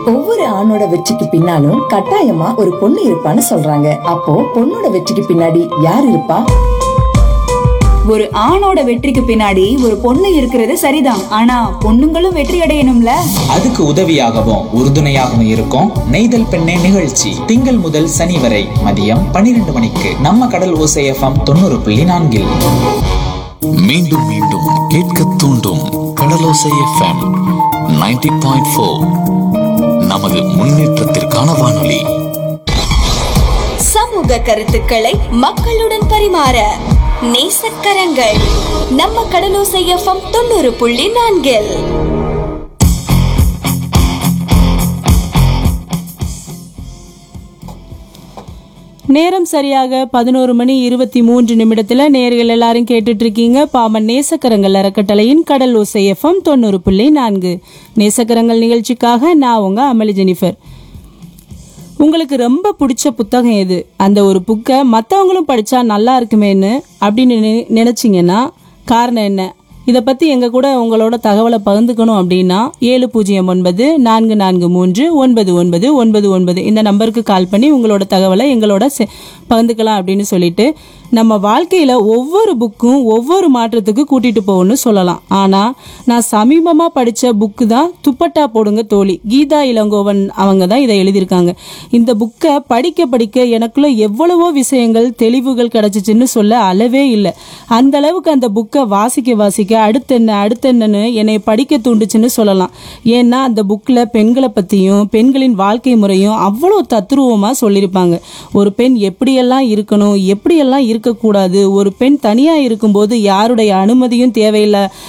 ஒவ்வொரு ஆணோட வெற்றிக்கு பின்னாலும் கட்டாயமா ஒரு பொண்ணு இருப்பான்னு சொல்றாங்க அப்போ பொண்ணோட வெற்றிக்கு பின்னாடி யார் இருப்பா ஒரு ஆணோட வெற்றிக்கு பின்னாடி ஒரு பொண்ணு இருக்கிறது சரிதான் ஆனா பொண்ணுங்களும் வெற்றி அடையணும்ல அதுக்கு உதவியாகவும் உறுதுணையாகவும் இருக்கும் நெய்தல் பெண்ணே நிகழ்ச்சி திங்கள் முதல் சனி வரை மதியம் பன்னிரண்டு மணிக்கு நம்ம கடல் ஓசை எஃப்எம் தொண்ணூறு புள்ளி நான்கில் மீண்டும் மீண்டும் கேட்க தூண்டும் கடலோசை எஃப்எம் 90.4 பாயிண்ட் ஃபோர் நமது முன்னேற்றத்திற்கான வானொலி சமூக கருத்துக்களை மக்களுடன் பரிமாற நேசக்கரங்கள் நம்ம கடலோசை எஃப்எம் தொண்ணூறு புள்ளி நான்கில் நேரம் சரியாக பதினோரு மணி இருபத்தி மூன்று நிமிடத்துல நேர்கள் எல்லாரும் கேட்டுட்டு இருக்கீங்க பாமன் நேசக்கரங்கள் அறக்கட்டளையின் கடல் ஓசை எஃப்எம் தொண்ணூறு புள்ளி நான்கு நேசக்கரங்கள் நிகழ்ச்சிக்காக நான் உங்க அமளி ஜெனிஃபர் உங்களுக்கு ரொம்ப பிடிச்ச புத்தகம் எது அந்த ஒரு புக்கை மற்றவங்களும் படிச்சா நல்லா இருக்குமேன்னு அப்படின்னு நினை- நினைச்சீங்கன்னா காரணம் என்ன இதை பற்றி எங்கள் கூட உங்களோட தகவலை பகிர்ந்துக்கணும் அப்படின்னா ஏழு பூஜ்ஜியம் ஒன்பது நான்கு நான்கு மூன்று ஒன்பது ஒன்பது ஒன்பது ஒன்பது இந்த நம்பருக்கு கால் பண்ணி உங்களோட தகவலை எங்களோட செ- பகிர்ந்துக்கலாம் அப்படின்னு சொல்லிட்டு நம்ம வாழ்க்கையில் ஒவ்வொரு புக்கும் ஒவ்வொரு மாற்றத்துக்கு கூட்டிட்டு போகும்னு சொல்லலாம் ஆனால் நான் சமீபமாக படித்த புக்கு தான் துப்பட்டா போடுங்க தோழி கீதா இளங்கோவன் அவங்க தான் இதை எழுதியிருக்காங்க இந்த புக்கை படிக்க படிக்க எனக்குள்ள எவ்வளவோ விஷயங்கள் தெளிவுகள் கிடைச்சிச்சுன்னு சொல்ல அளவே இல்லை அந்த அளவுக்கு அந்த புக்கை வாசிக்க வாசிக்க அடுத்தென்ன அடுத்தென்னன்னு என்னை படிக்க தூண்டுச்சுன்னு சொல்லலாம் ஏன்னா அந்த புக்கில் பெண்களை பற்றியும் பெண்களின் வாழ்க்கை முறையும் அவ்வளோ தத்ரூபமாக சொல்லியிருப்பாங்க ஒரு பெண் எப்படியெல்லாம் இருக்கணும் எப்படியெல்லாம் இருக்கக்கூடாது ஒரு பெண் தனியாக இருக்கும்போது யாருடைய அனுமதியும் தேவையில்லை